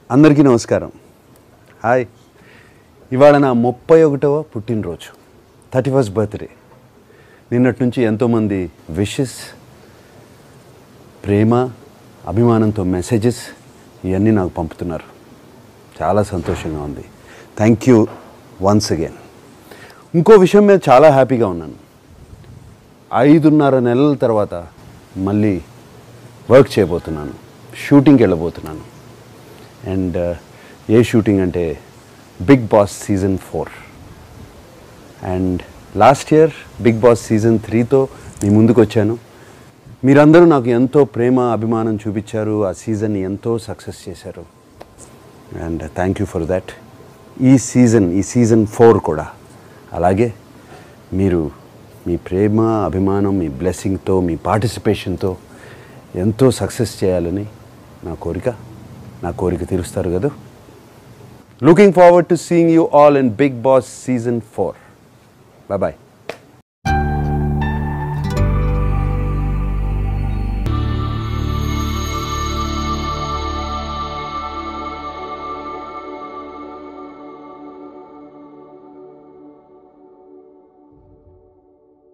అందరికీ నమస్కారం హాయ్ ఇవాళ నా ముప్పై ఒకటవ పుట్టినరోజు థర్టీ ఫస్ట్ బర్త్డే నిన్నటి నుంచి ఎంతోమంది విషెస్ ప్రేమ అభిమానంతో మెసేజెస్ ఇవన్నీ నాకు పంపుతున్నారు చాలా సంతోషంగా ఉంది థ్యాంక్ యూ వన్స్ అగైన్ ఇంకో విషయం మీద చాలా హ్యాపీగా ఉన్నాను ఐదున్నర నెలల తర్వాత మళ్ళీ వర్క్ చేయబోతున్నాను షూటింగ్కి వెళ్ళబోతున్నాను అండ్ ఏ షూటింగ్ అంటే Bigg Boss season four and last year Bigg Boss season త్రీతో మీ ముందుకు వచ్చాను మీరందరూ నాకు ఎంతో ప్రేమ అభిమానం చూపించారు ఆ సీజన్ ఎంతో సక్సెస్ చేశారు and thank you for that ఈ సీజన్ ఈ సీజన్ ఫోర్ కూడా అలాగే మీరు మీ ప్రేమ అభిమానం మీ బ్లెస్సింగ్తో మీ పార్టిసిపేషన్తో ఎంతో సక్సెస్ చేయాలని నా కోరిక నా కోరిక తీరుస్తారు కదా looking forward to seeing you all in Bigg Boss season four bye bye